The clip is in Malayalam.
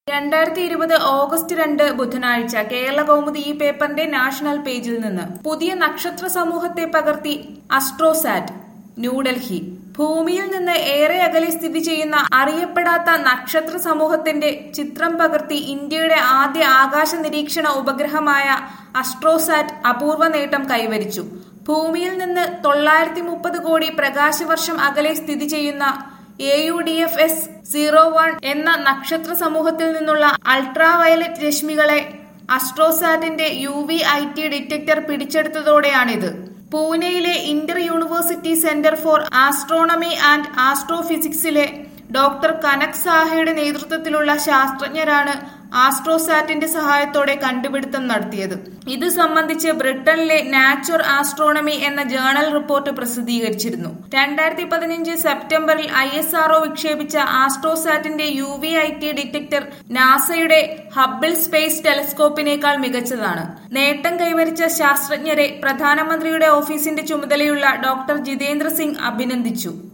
രണ്ടായിരത്തി ഇരുപത് ഓഗസ്റ്റ് രണ്ട് ബുധനാഴ്ച കേരള കൗമുദി ഈ പേപ്പറിന്റെ നാഷണൽ പേജിൽ നിന്ന് പുതിയ നക്ഷത്ര സമൂഹത്തെ പകർത്തി അസ്ട്രോസാറ്റ് ന്യൂഡൽഹി ഭൂമിയിൽ നിന്ന് ഏറെ അകലെ സ്ഥിതി ചെയ്യുന്ന അറിയപ്പെടാത്ത നക്ഷത്ര സമൂഹത്തിന്റെ ചിത്രം പകർത്തി ഇന്ത്യയുടെ ആദ്യ ആകാശ നിരീക്ഷണ ഉപഗ്രഹമായ അസ്ട്രോസാറ്റ് അപൂർവ നേട്ടം കൈവരിച്ചു ഭൂമിയിൽ നിന്ന് തൊള്ളായിരത്തി മുപ്പത് കോടി പ്രകാശവർഷം അകലെ സ്ഥിതി ചെയ്യുന്ന A U D F S zero one എന്ന നക്ഷത്ര സമൂഹത്തിൽ നിന്നുള്ള അൾട്രാ വയലറ്റ് രശ്മികളെ അസ്ട്രോസാറ്റിന്റെ U V I T detector പിടിച്ചെടുത്തതോടെയാണിത് പൂനെയിലെ inter university centre for astronomy and ആസ്ട്രോഫിസിക്സിലെ ഡോക്ടർ കനക് സാഹയുടെ നേതൃത്വത്തിലുള്ള ശാസ്ത്രജ്ഞരാണ് ആസ്ട്രോസാറ്റിന്റെ സഹായത്തോടെ കണ്ടുപിടുത്തം നടത്തിയത് ഇത് സംബന്ധിച്ച് ബ്രിട്ടനിലെ നാച്ചുർ ആസ്ട്രോണമി എന്ന ജേണൽ റിപ്പോർട്ട് പ്രസിദ്ധീകരിച്ചിരുന്നു രണ്ടായിരത്തി പതിനഞ്ച് സെപ്റ്റംബറിൽ ഐ എസ് ആർഒ വിക്ഷേപിച്ച ആസ്ട്രോസാറ്റിന്റെ U V I T detector നാസയുടെ ഹബിൾ സ്പേസ് ടെലസ്കോപ്പിനേക്കാൾ മികച്ചതാണ് നേട്ടം കൈവരിച്ച ശാസ്ത്രജ്ഞരെ പ്രധാനമന്ത്രിയുടെ ഓഫീസിന്റെ ചുമതലയുള്ള ഡോക്ടർ ജിതേന്ദ്ര സിംഗ് അഭിനന്ദിച്ചു